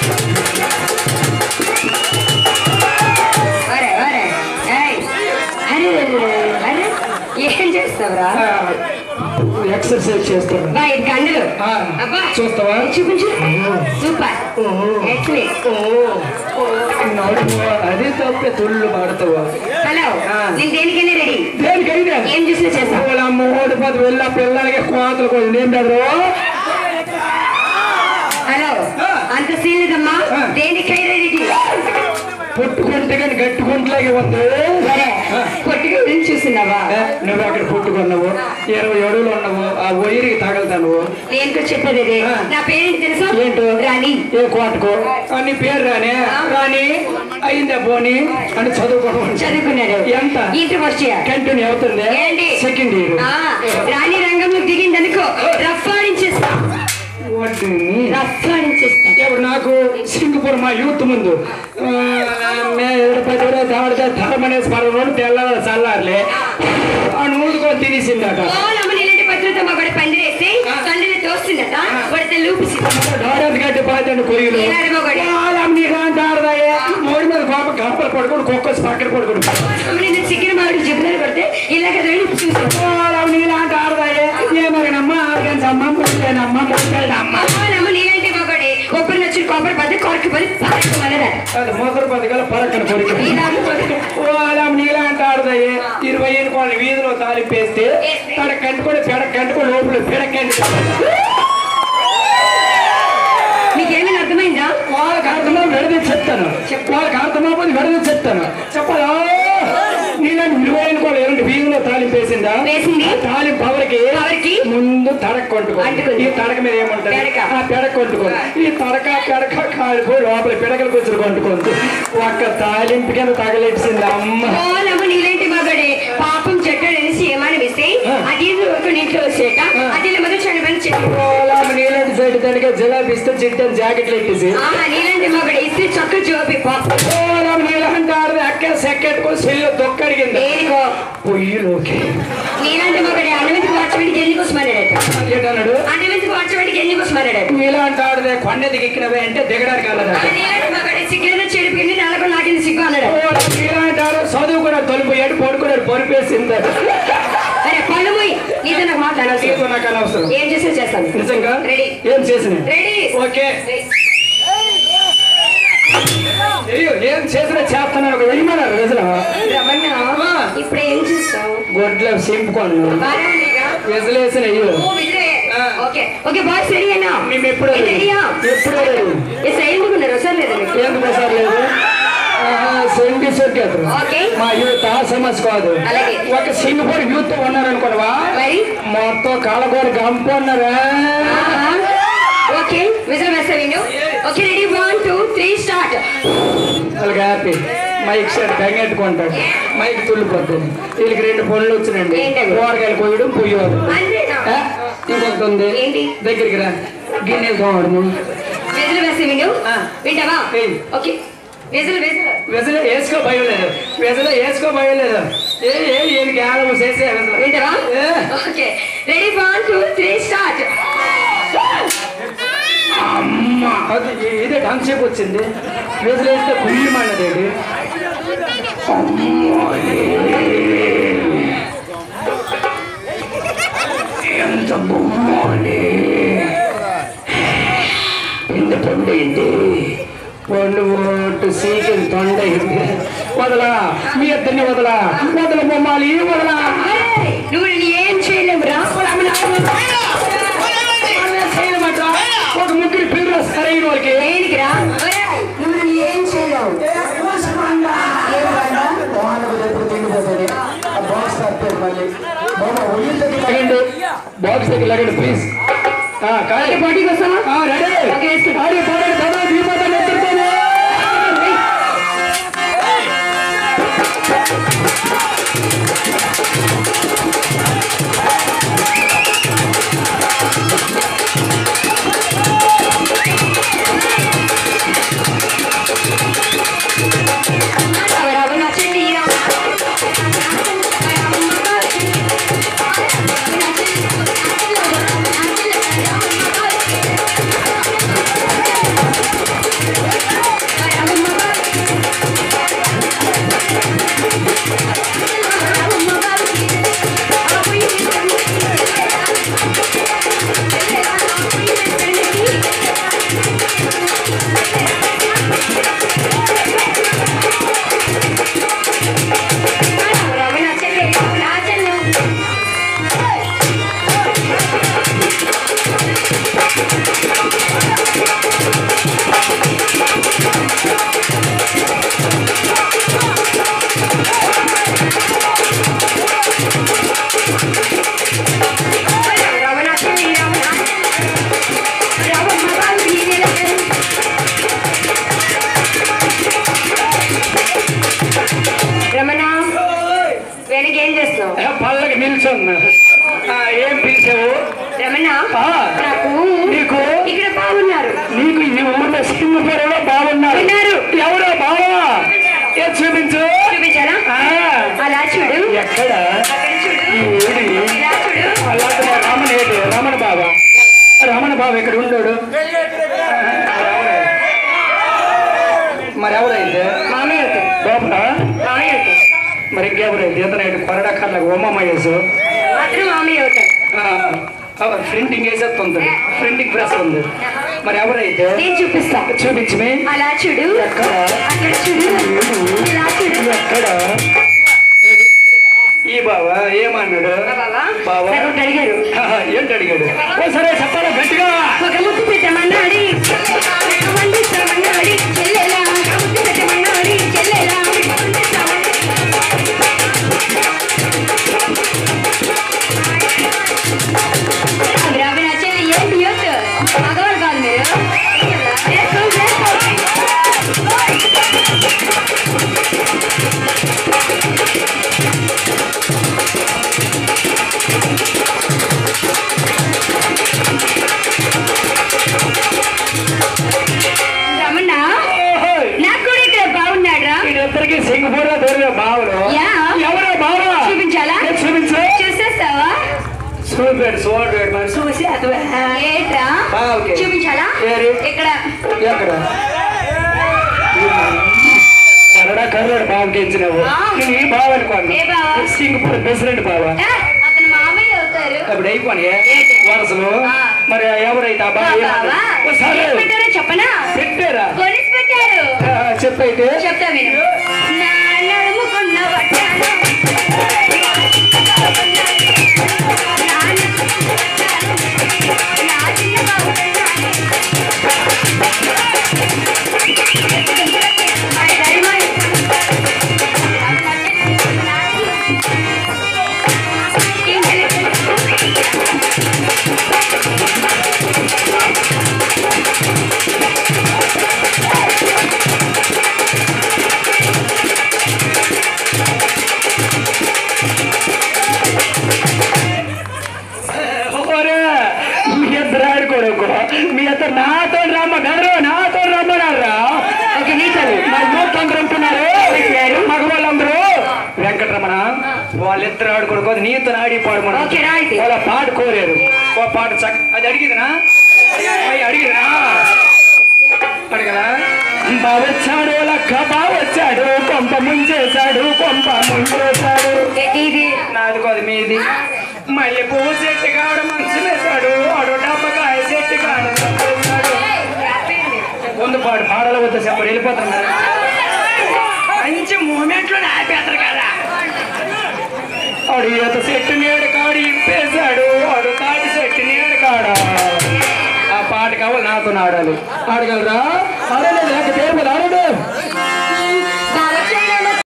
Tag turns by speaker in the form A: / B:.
A: అరే అరే ఏయ్ అరే అరే ఏం చేస్తావురా
B: ఎక్సర్సైజ్ చేస్తాను
A: బా ఇది కండలు
B: ఆ,
A: అబ్బా
B: చూస్తావా?
A: చూపించు సూపర్
B: ఓహో.
A: ఎక్సలెంట్
B: ఓ నడుము అది తప్పే తుళ్ళు పడతావు
A: హలో
B: ఆ.
A: నేను దేనికైనా రెడీ
B: దేనికైనా
A: ఏం చూసినా చేస్తావు
B: వాళ్ళ మూడు పది వెళ్ళ పిల్లలకి కోతలు కూడా నేను బెదరు
A: హలో
B: ఆ.
A: అంత సీన్ లేదమ్మా
B: ఆ.
A: దేనికైనా రెడీ
B: పుట్టుకుంటే కానీ గట్టుకుంటలాగే ఉంది
A: సరే
B: ఆ.
A: పొట్టిగా గురించి చూస్తున్నావా
B: ఏ, నువ్వు అక్కడ పుట్టుకున్నావు ఇరవై అడుగులు ఉన్నావు ఆ ఒయిరికి తగలుతాను
A: నేను కూడా చెప్పేది ఇదే.
B: ఆ.
A: నా పేరేంటి తెలుసా
B: ఏంటో?
A: రాణి
B: ఏ కోటకు అని పేరు రానే రాని అయిందే పోని అని చదువుకోవడం
A: చదువుకున్నాడు
B: ఎంత
A: ఇంటి ఫస్ట్ ఇయర్
B: కంటిన్యూ అవుతుంది
A: ఏంటి?
B: సెకండ్ ఇయర్
A: ఆ, రాణి రంగంలో దిగింది అనుకో రఫాడించేస్తా రఫాడించేస్తా
B: ఇప్పుడు నాకు సింగపూర్ మా యూత్ ముందు ఆ, మే ఏడు పది రోజులు దాడితే ధర్మనేసి పరవడం తెల్లవారు చల్లారులే అని ఊదుకొని తినేసిందట
A: ఓలమ్మ నీలాంటి పత్రిక మగడ పందిరేసి తండ్రిని తోస్తుందట పడితే లూపిసింది
B: దాడంత గట్టి పాతండి కొయ్యలు
A: ఏనాడు మొగడు?
B: నీకు అంటారదాయే మోడి మీద కోప గంపలు పడుకుని కుక్కొచ్చి పక్కన పడుకుని
A: అమ్మ నేను చికెన్ మామిడి జిబ్బులు కొడితే ఇలాగ రేణి చూసాను
B: నీలాంటి ఆడదాయే ఏమగనమ్మా ఆడగంచమ్మ ముట్టేనమ్మ ముట్టేనమ్మ
A: ఓలమ్మ నీలాంటి మగడే కొబ్బరి నచ్చి కొబ్బరి పది కొరకు పది పరకు మనదా
B: అది మొదలు పదిగల పరక్కన కొరికి
A: నీలాంటి మగడు
B: వాళ్ళ నీలాంటి ఆడదాయే ఇరవై ఎనుకోని వీధిలో తాలింపేస్తే తన కంటుకొని పెడ కంటుకొని లోపల పెడకండి
A: మీకేమైనా అర్థమైందా
B: వాళ్ళకి అర్థమో విడది చెప్తాను వాళ్ళకి అర్థమైపోతే విడది చెప్తాను చెప్పదా నీలాంటి ఇరవై ఎనుకోని ఎలాంటి వీధిలో తాలింపేసిందా
A: వేసింది
B: తాలింపు పవరికి
A: పవరికి
B: ముందు తడక కొట్టుకో
A: అంటుకుంది.
B: ఈ తడక మీద ఏముంటది
A: పెడక.
B: ఆ పెడక కొట్టుకో ఈ తడక పెడక కాలిపోయి లోపల పిడకలు కూర్చుని కొట్టుకుంది ఒక్క తాలింపు కింద తగలెట్టింది అమ్మ
A: ఓలమ్మ నీలాంటి మగడే పాపం చెట్టు అనేసి ఏమని వేస్తే అది వరకు ఇంట్లో వచ్చేట అది మొదలు చనిపోయిన చెట్టు
B: ఓలామ నీళ్ళని సైడ్ దానికి జిలాబీ ఇస్తే చిట్టని జాకెట్లు ఎట్టేసి
A: ఆ నీలాంటి మగడు ఇస్తే చక్క జోబి పాపం
B: ఓలామ నీళ్ళంటే ఆడది అక్క సెక్కెట్టుకొని సెల్లు దొక్కడిగింది
A: దేనికో
B: పొయ్యిలోకి
A: నీలాంటి మగడే అన్నవింటికి వాచబడికి ఎన్ని కోసమన్నాడట
B: ఏంటన్నాడు
A: అన్నవింటికి వాచబడికి ఎన్ని కోసమన్నాడట
B: నీలాంటి ఆడదే కొండ దిగెక్కినవే అంటే దిగడానికి వెళ్ళదా
A: ఆ నీలాంటి మగడే సిగ్గులను చెడిపోయింది నెలకు నాటింది సిగ్గు అన్నాడు
B: నీలాంటి ఆడ చదువు కూడా తలుపు ఏడు పడుకున్నాడు పొరిపేసింది
A: అరే పళ్ళు పోయి నీతో నాకు మాట్లాడాల్సి
B: నీకు నాకు అనవసరం
A: ఏం చేసినా చేస్తాను
B: నిజంగా
A: రెడీ
B: ఏం చేసిన
A: రెడీ
B: ఓకే అయ్యో ఏం చేసినా చేస్తున్నాను ఒక వెయ్యమన్నారు నిజం
A: రమణ
B: ఆ.
A: ఇప్పుడు ఏం చేస్తావు
B: గొడ్ల సింపుకోను
A: బాగా ఉందిగా?
B: విజలేసిన అయ్యో
A: ఓ విజయ్
B: ఆ.
A: ఓకే ఓకే బాయ్స్ రెడీ అన్నా
B: మేము ఎప్పుడో రెడీ.
A: రెడీయా
B: ఎప్పుడో రెడీ.
A: ఎస్ ఎందుకున్నారు సార్ లేదా మీకు
B: ఎందుకు సార్ లేదు సెంటి సర్కేతరు
A: ఓకే.
B: మా యూత్ ఆ సమస్య కాదు
A: అలాగే.
B: ఒక సింగపూర్ యూత్ ఉన్నారనుకోవా
A: మరి
B: మొత్తం కాలగోర గంప ఉన్నారా
A: ఆహా. ఓకే విజయ్ వేస్తా విను okay ready one two three start
B: వాళ్ళకి హ్యాపీ మైక్ షర్ట్ బెంగెట్టుకుంటాడు మైక్ తుల్లిపోతుంది వీళ్ళకి రెండు పనులు వచ్చినండి
A: ఏంటవి?
B: కూరగాయలు కోయడం పుయ్యడం
A: అంతేనా
B: ఆ? ఇంకొకటి ఉంది
A: ఏంటి?
B: దగ్గరికి రా గిన్నెలు తోమడము
A: విజయ్ వేస్తా విను
B: ఆ.
A: వింటావా
B: ఏయ్.
A: ఓకే విజయ్ విజయ్
B: వెసలు వేసుకో భయం లేదు వెసలు వేసుకో భయం లేదు ఏ ఏ ఈయనకి ఆడము చేసే వెసలు.
A: వింటావా
B: ఏ.
A: Okay ready one two three start
B: అమ్మ అది ఇ- ఇదే డాన్స్ సేపు వచ్చింది వెసలు వేస్తే కుయ్యమన్నది ఇది. ఎంత బొమ్మని ఇంత పండైంది పండు ఓటు సీకిన తొండైంది వదలా మీ ఇద్దరిని వదలా వదల బొమ్మాలి వదలా
A: నువ్వు నేను ఏం చేయలేము రా
B: చేయమంట ఒక ముగ్గురు పిల్లలు సరైన వాళ్ళకి
A: దేనికి రా నువ్వు నేను ఏం చేయలేవు
B: బాక్స్ దగ్గర లగండి ప్లీజ్ కానీ
A: పార్టీ వస్తావా
B: రెడీ
A: ఓకే, వేసుకో.
B: ఆడి పాడండి కదా దీపావళి ఎత్తుతాను
A: అవరావు నచ్చండి రా.
B: ఎవరో బావా ఏ చూపించు
A: చూపించాలా
B: ఆ,
A: అలా చూడు
B: ఎక్కడ
A: అక్కడ చూడు
B: ఏడి
A: ఇలా చూడు
B: అలాంటి మా రామన్ ఏడు రమణ బాబా రమణ బాబా ఇక్కడ ఉన్నాడు మరి ఎవరైతే
A: మామయ్య అవుతాడు
B: బాబా
A: మామయ్య అవుతాడు
B: మరి ఇంకెవరైతే ఇతను కొరడాకర్లకు ఉమ్మయ్యేసు
A: మాత్రం మామయ్య అవుతాడు
B: ప్రింటింగ్ వేసేస్తుంది ప్రింటింగ్ ప్రెస్ ఉంది మరి ఎవరైతే
A: నేను చూపిస్తా
B: చూపించమే
A: అలా చూడు
B: ఎక్కడ
A: అక్కడ చూడు ఇలా చూడు
B: ఎక్కడ ఈ బావా ఏమన్నాడు
A: బాబా
B: బావా
A: నాకు ఒకటి అడిగారు
B: ఆహా, ఏంటి అడిగాడు ఓ సరే చెప్పాలా గట్టిగా
A: ఒక ముద్దు పెట్టమన్నాడి వండిస్తామన్నాడి చెల్లెలా ఒక ముద్దు పెట్టమన్నాడి చెల్లెలా వండిస్తామన్నాడి. అవి నా చెల్లి ఏంటి యూత్ మగవాళ్ళు కాదు మీరు వేసుకో, వేసుకో. రమణ
B: ఓహోయ్,
A: నాకు కూడా ఇక్కడ బాగున్నాడు రా
B: వీళ్ళిద్దరికి సింగపూర్ లో దొరికిన బావలు
A: యా.
B: ఎవరో బావా
A: చూపించాలా
B: ఏ చూపించు
A: చూసేస్తావా
B: చూపాడు చూడాడు మరి చూసి అది
A: ఏంట్రా
B: ఆ, ఓకే.
A: చూపించాలా
B: ఏరి?
A: ఇక్కడ
B: ఎక్కడ కన్నడ కర్రోడు బావకి ఇచ్చినావు
A: ఆ.
B: నేను ఈ బావ అనుకోండి
A: ఏ బావ?
B: సింగపూర్ ప్రెసిడెంట్ బావ
A: ఏ, అతను మామయ్య అవుతారు
B: అప్పుడు అయిపోయి
A: ఏంటి?
B: వరుసలు
A: ఆ.
B: మరి ఎవరైతే ఆ
A: మా
B: బావ
A: బావా
B: ఏమన్నాడు? ఓ సరే
A: ఏం పెట్టారో చెప్పనా
B: పెట్టారా
A: కొలిసి పెట్టారు
B: ఆ, చెప్పైతే
A: చెప్తా విను నా నడుముకున్న వడ్డాను. నా నడుముకున్న వడ్డాను. నా చిన్న బాబు కన్నాను. మా ధైర్యం. ఏం తెలియదు.
B: ఓరే, మీ ఇద్దరు ఆడుకోడుకో మీ ఇద్దరు నాతో రమ్మ బెదరు నాతో రమ్మన్నారా
A: ఓకే నీ చదువు
B: మరి యూత్ అందరూ ఉంటున్నారు మగవాళ్ళందరూ వెంకటరమణ వాళ్ళిద్దరు ఆడుకోడుకో నీతో ఆడి పాడమని
A: ఓకే, రా అయితే.
B: వాళ్ళ పాట కోరారు ఓ పాట చక్ అది అడిగిదనా అడిగిదనా అడిగదా బావచ్చాడు లక్క బావచ్చాడు కొంప ముంచేశాడు కొంప ముంచేశాడు
A: ఏంటి ఇది
B: నాది కాదు మీది మళ్ళీ పువ్వు చెట్టు కాడ మంచి వేశాడు ఆడు డబ్బకాయ చెట్టు కాడ వేశాడు ముందు పాడు పాడల వద్ద చెప్పరు వెళ్ళిపోతున్నారు మంచి మూమెంట్ లో ఆపేస్తారు కదా ఆడు ఈత చెట్టు నీడ కాడు ఇప్పేశాడు ఆడు తాటి చెట్టు నీడ కాడ ఆ పాట కావాలి నాతో ఆడాలి ఆడగలరా ఆడలేదు లేక పేరు ఆడడు